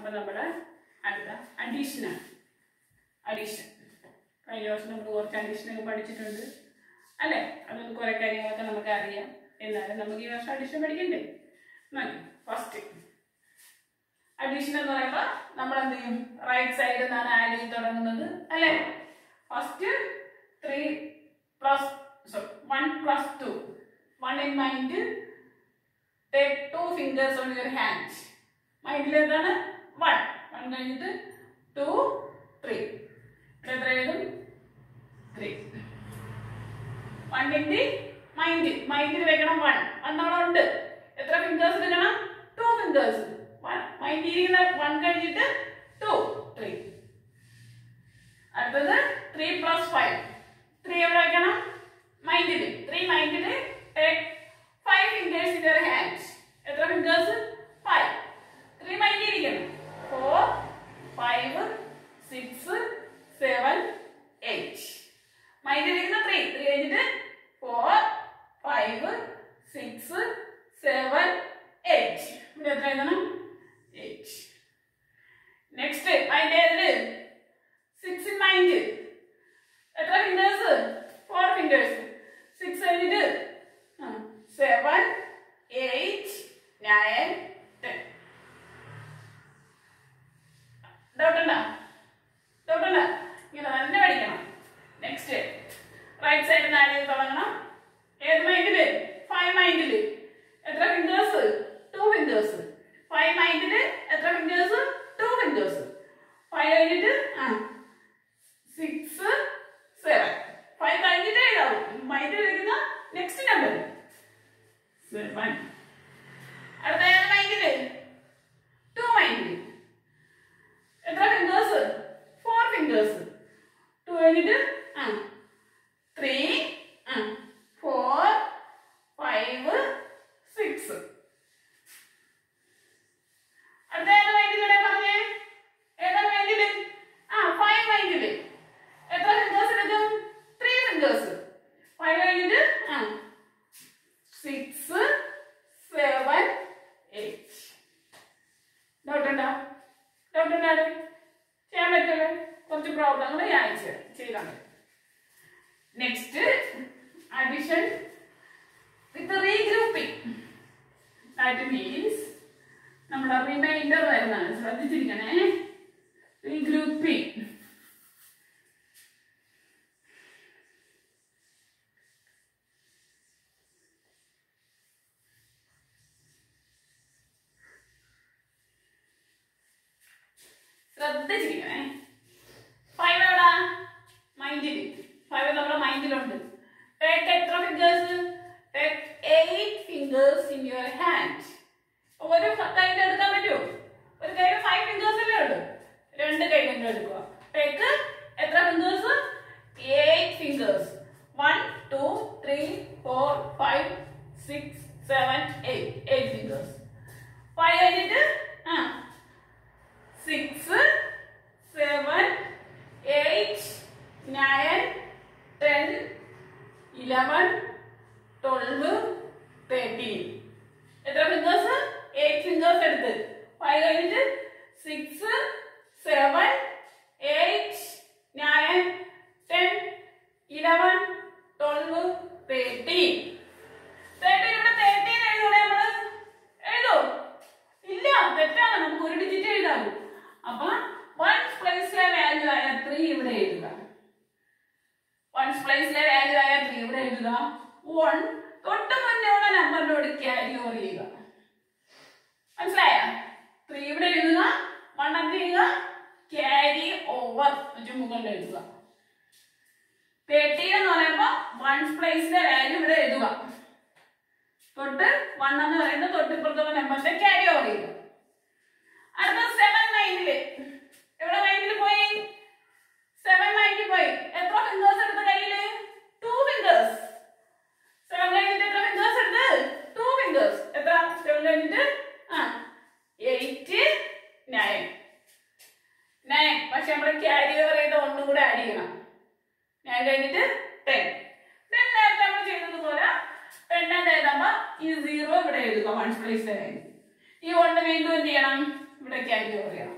അപ്പൊ നമ്മുടെ അടുത്ത അഡീഷനാണ് അഡീഷൻ കഴിഞ്ഞ വർഷം നമ്മൾ കുറച്ച് അഡീഷനൊക്കെ പഠിച്ചിട്ടുണ്ട് അല്ലേ അതൊന്ന് കുറേ കാര്യങ്ങളൊക്കെ നമുക്ക് അറിയാം എന്നാലും നമുക്ക് ഈ വർഷം അഡീഷൻ പഠിക്കണ്ടേ മതി ഫസ്റ്റ് അഡീഷൻ എന്ന് പറയുമ്പോൾ നമ്മൾ എന്ത് ചെയ്യും റൈറ്റ് സൈഡിൽ നിന്നാണ് ആഡ് ചെയ്ത് തുടങ്ങുന്നത് അല്ലേ first three plus sorry one plus two one in mind take two fingers on your hand മൈൻഡിൽ എന്താണ് വൺ വൺ കഴിഞ്ഞിട്ട് ടു ത്രീ ഇവിടെ എത്ര എഴുതും ത്രീ വണ്ണിന്റെ മൈൻഡ് മൈൻഡിൽ വെക്കണം വൺ വൺ അവിടെ ഉണ്ട് എത്ര ഫിംഗേഴ്സ് എടുക്കണം ടു ഫിംഗേഴ്സ് മൈൻഡിൽ ഇരിക്കുന്ന വൺ കഴിഞ്ഞിട്ട് ടു ത്രീ അടുത്തത് ത്രീ പ്ലസ് ഫൈവ് ത്രീ എവിടെ വെക്കണം മൈൻഡിൽ ത്രീ മൈൻഡിൽ five fingers in your hand എത്ര ഫിംഗേഴ്സ് ഫൈവ് ത്രീ മൈൻഡിൽ ഇരിക്കണം four five six seven eight മൈൻഡിൽ ഇരിക്കുന്ന ത്രീ ത്രീ കഴിഞ്ഞിട്ട് four five six seven eight ഇവിടെ എത്ര എഴുതണം എയ്റ്റ് നെക്സ്റ്റ് മൈൻഡ് ഏതില് സിക്സ് ഇൻ മൈൻഡ് എത്ര ഫിംഗേഴ്സ് ഫോർ ഫിംഗേഴ്സ് സിക്സ് കഴിഞ്ഞിട്ട് seven eight nine ten doubt ഉണ്ടോ ഡൗട്ട് ഉണ്ടോ ഇങ്ങനെ തന്നെ പഠിക്കണം നെക്സ്റ്റ് റൈറ്റ് സൈഡിൽ നിന്ന് ആഡ് ചെയ്ത് തുടങ്ങണം ഏത് മൈൻഡില് ഫൈവ് മൈൻഡില് എത്ര ഫിംഗേഴ്സ് ടു ഫിംഗേഴ്സ് ഫൈവ് മൈൻഡില് എത്ര ഫിംഗേഴ്സ് ടു ഫിംഗേഴ്സ് ഫൈവ് കഴിഞ്ഞിട്ട് ആ സിക്സ് സെവൻ ഫൈവ് കഴിഞ്ഞിട്ട് എഴുതാവൂ മൈൻഡിൽ ഇരിക്കുന്ന നെക്സ്റ്റ് നമ്പർ സെവൻ അടുത്ത ഏത് മൈൻഡില് ടു മൈൻഡില് എത്ര ഫിംഗേഴ്സ് ഫോർ ഫിംഗേഴ്സ് ടു കഴിഞ്ഞിട്ട് ആ ത്രീ ആ ഫോർ ഫൈവ് സിക്സ് അടുത്ത ഏത് മൈൻഡിലൂടെ പറഞ്ഞേ ഏതാ മൈൻഡില് ആ ഫൈവ് മൈൻഡില് എത്ര ഫിംഗേഴ്സ് എടുക്കും ത്രീ ഫിംഗേഴ്സ് ഫൈവ് കഴിഞ്ഞിട്ട് ആ സിക്സ് സെവൻ എയ്റ്റ് ഡൗട്ട് ഉണ്ടോ ഡൗട്ട് ഉണ്ടോ ചെയ്യാൻ പറ്റുമല്ലോ കുറച്ച് പ്രോബ്ലങ്ങൾ ഞാൻ അയച്ചു ചെയ്താൽ മതി next addition with regrouping that means നമ്മുടെ റിമൈൻഡർ വരുന്നതാണ് ശ്രദ്ധിച്ചിരിക്കണേ റീഗ്രൂപ്പിംഗ് ശ്രദ്ധിച്ചിരിക്കണേ ഫൈവ് എവിടാ മൈൻഡിൽ ഫൈവ് നമ്മുടെ മൈൻഡിലുണ്ട് ടേക്ക് എത്ര fingers take eight fingers in your hand ഒരു കയ്യിൽ എടുക്കാൻ പറ്റുമോ ഒരു കയ്യിൽ ഫൈവ് ഫിംഗേഴ്സ് അല്ലേ ഉള്ളൂ രണ്ട് കയ്യിലും എടുക്കുക ടേക്ക് എത്ര fingers eight fingers one two three four five six seven eight eight fingers five കഴിഞ്ഞിട്ട് ആ six seven eight nine ten eleven twelve thirteen എത്ര ഫിംഗേഴ്സ് എയ്റ്റ് ഫിംഗേഴ്സ് എടുത്ത് ഫൈവ് കഴിഞ്ഞിട്ട് six seven eight nine ten eleven twelve thirteen thirteen ഇവിടെ thirteen എഴുതൂടെ നമ്മള് എഴുതോ ഇല്ല തെറ്റാണ് നമുക്ക് ഒരു ഡിജിറ്റ് എഴുതാമോ അപ്പൊ വൺസ് പ്ലേസിലെ വാല്യൂ ആയ ത്രീ ഇവിടെ എഴുതുക വൺസ് പ്ലേസിലെ വാല്യൂ ആയ ത്രീ ഇവിടെ എഴുതുക വൺ തൊട്ട് മുന്നേ ഉള്ള നമ്പറിനോട് ക്യാരി ഓവർ ചെയ്യുക മനസ്സിലായ ത്രീ ഇവിടെ എഴുതുക വൺ എന്ത് ചെയ്യുക ക്യാരി ഓവർ മുകളിൽ എഴുതുക തേർട്ടീൻ എന്ന് പറയുമ്പോ വൺസ് പ്ലേസിലെ വാല്യൂ ഇവിടെ എഴുതുക തൊട്ട് വൺ എന്ന് പറയുന്നത് തൊട്ടിപ്പുറത്തുള്ള നമ്പറിന്റെ ക്യാരി ഓവർ ചെയ്യുക അടുത്ത സെവൻ മൈൻഡില് എവിടെ മൈൻഡിൽ പോയി സെവൻ മൈൻഡിൽ പോയി എത്ര ഫിംഗേഴ്സ് എടുത്ത കയ്യില് ടു ഫിംഗേഴ്സ് സെവൻ കഴിഞ്ഞിട്ട് എത്ര ഫിംഗേഴ്സ് എടുത്ത് ടു ഫിംഗേഴ്സ് എത്ര സെവൻ കഴിഞ്ഞിട്ട് ആ എയ്റ്റ് നയൻ നയൻ പക്ഷെ നമ്മൾ ക്യാരി ഓവർ ചെയ്ത ഒന്നും കൂടെ ആഡ് ചെയ്യണം നയൻ കഴിഞ്ഞിട്ട് ടെൻ ടെൻ നേരത്തെ നമ്മൾ ചെയ്തതുപോലെ ടെൻ എന്ന് എഴുതുമ്പോ ഈ സീറോ ഇവിടെ എഴുതുക വൺസ് പ്ലേസ് ഈ ഒന്ന് വീണ്ടും എന്ത് ചെയ്യണം ഇവിടെ ഇവിടെ ക്യാരി ഓവർ ചെയ്യണം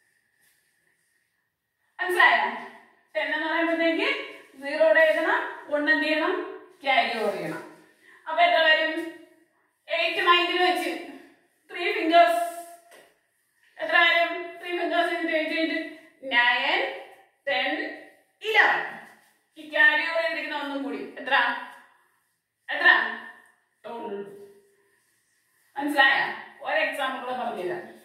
മനസ്സിലായോ ടെൻ എന്ന് പറയുമ്പോഴത്തേക്ക് സീറോയുടെ എഴുതണം വൺ എന്ത് ചെയ്യണം ക്യാരി ഓവർ ചെയ്യണം അപ്പൊ എത്ര വരും എയ്റ്റ് മൈൻഡിൽ വെച്ച് ത്രീ ഫിംഗേഴ്സ് എത്ര വരും three fingers into eight into nine ten eleven ഈ ക്യാരി ഓവർ ചെയ്തിരിക്കുന്ന ഒന്നും കൂടി എത്ര എത്ര ട്വൽവ് മനസ്സിലായ ഒരു എക്സാമ്പിൾ കൂടെ പറഞ്ഞുതരാം